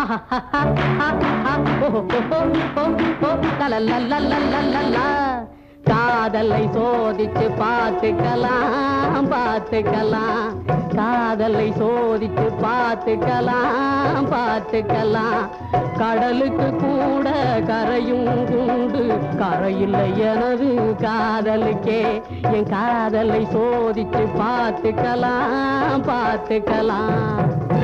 காதலை சோதிச்சு பார்த்துக்கலாம் பார்த்துக்கலாம் காதலை சோதிச்சு பார்த்துக்கலாம் பார்த்துக்கலாம் கடலுக்கு கூட கரையும் உண்டு கரையில்லை எனது காதலுக்கே என் காதலை சோதிச்சு பார்த்துக்கலாம் பார்த்துக்கலாம்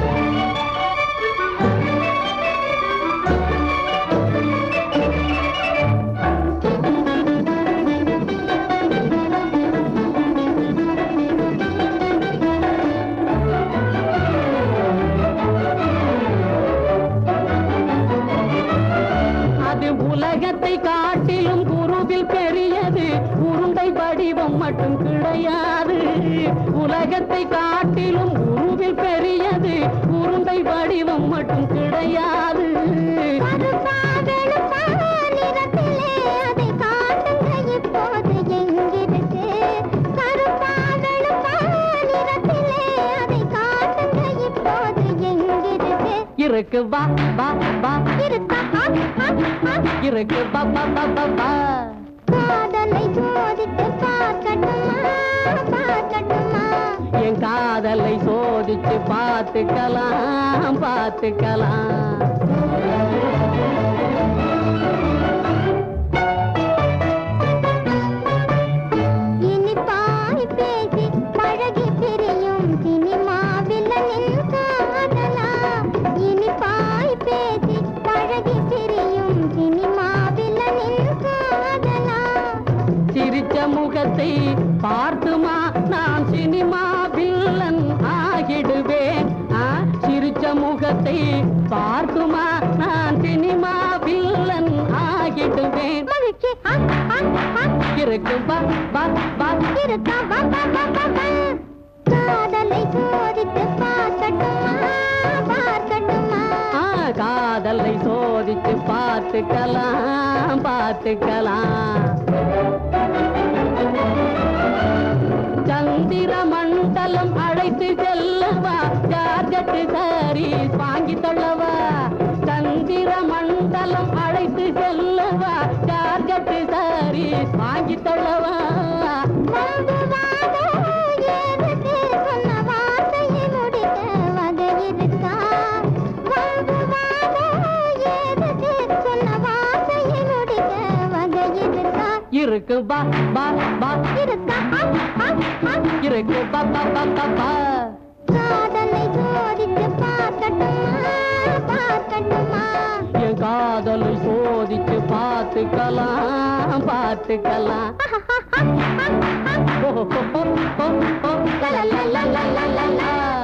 அது உலகத்தை காட்டிலும் குருவில் பெரியது உருண்டை வடிவம் மட்டும் கிடையாது உலகத்தை காட்டிலும் உருவில் பெரியது உருண்டை வடிவம் மட்டும் கிடையாது கருப்பா வெளுப்பா நிறத்திலே அதை காட்டுங்க இப்போது எங்கிருக்கு கருப்பா வெளுப்பா நிறத்திலே அதை காட்டுங்க இப்போது எங்கிருக்கு இருக்கு வா வா வா இருக்கா ஆ, ஆ, ஆ. இருக்கு வா வா வா வா வா காதலை சோதித்து பார்க்கட்டுமா பார்க்கட்டுமா என் காதலை சோதிச்சு பார்த்துக்கலாம் பார்த்துக்கலாம் இனிப்பாய் பேசி பழகி பிரியும் சினிமா வில்லனின் காதலா இனிப்பாய் பேசி பழகி பிரியும் சினிமா வில்லனின் காதலா சிரிச்ச முகத்தை பார்த்துமா நான் சினிமா வில்லன் ஆகிடுவேன் ஆ, சிரிச்ச முகத்தை பார்த்துமா நான் சினிமா வில்லன் ஆகிடுவேன் மகிழ்ச்சி ஆ, ஆ, ஆ. இருக்கு வா வா வா இருக்கா வா வா வா வா வா காதலை சோதித்து பார்க்கட்டுமா பார்க்கட்டுமா ஆ, காதலை சோதிச்சு பார்த்துக்கலாம் பார்த்துக்கலாம் சந்திர மண்டலம் அழைத்து செல்லவா ஜார்ஜட்டு சாரீஸ் வாங்கி தள்ளவா சந்திர மண்டலம் அழைத்து செல்லவா ஜார்ஜட்டு சாரீஸ் வாங்கி தள்ளவா வம்புவாதோ எதுக்கு சொன்ன வார்த்தையை முடிக்க வகை இருக்கா? வம்புவாதோ எதுக்கு சொன்ன வார்த்தையை முடிக்க வகை இருக்கா? இருக்கு பா பா பா இருக்கா? ஆ, ஆ, ஆ. இருக்கு பா பா பா பா பா காதலை சோதித்து பார்க்கட்டுமா பார்க்கட்டுமா என் காதலை சோதிச்சு பார்த்துக்கலாம் பார்த்துக்கலாம் ஓ, ஓ, ஓ, ஓ, ஓ, லா, லா, லா, லா, லா, லா, லா.